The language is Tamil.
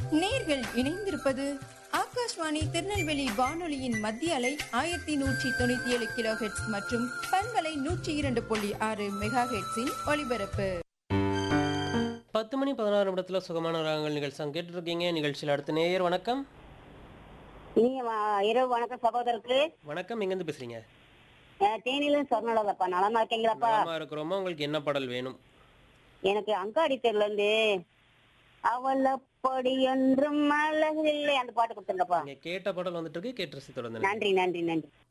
நேர்கள் இணைந்திருப்பது ஆகாஷ்வாணி திருநெல்வேலி வானொலியின் மத்திய அலை ஆயிரத்தி நூற்றி தொண்ணூத்தி ஏழு கிலோ ஹெட்ஸ் மற்றும் பண்பலை நூற்றி இரண்டு புள்ளி ஆறு மெகா ஹெட்ஸின் ஒலிபரப்பு பத்து மணி பதினாறு நிமிடத்தில் சுகமான ராகங்கள் நிகழ்ச்சி கேட்டு இருக்கீங்க நிகழ்ச்சியில் அடுத்த நேயர் வணக்கம் இனிய வ- இரவு வணக்கம் சகோதரருக்கு வணக்கம் எங்கேருந்து பேசுறீங்க அஹ் தேனியிலும் சொன்னலப்பா நலமா இருக்கீங்களாப்பா நலமா இருக்கிறோமா உங்களுக்கு என்ன பாடல் வேணும் எனக்கு அங்காடி தெருல இருந்து அவள் அப்படி ஒன்றும் அழகில்லை அந்த பாட்டு கொடுத்துருங்கப்பா நீங்க கேட்ட பாடல் வந்துட்டு இருக்கு கேட்டு ரசி தொடர்ந்து நன்றி நன்றி நன்றி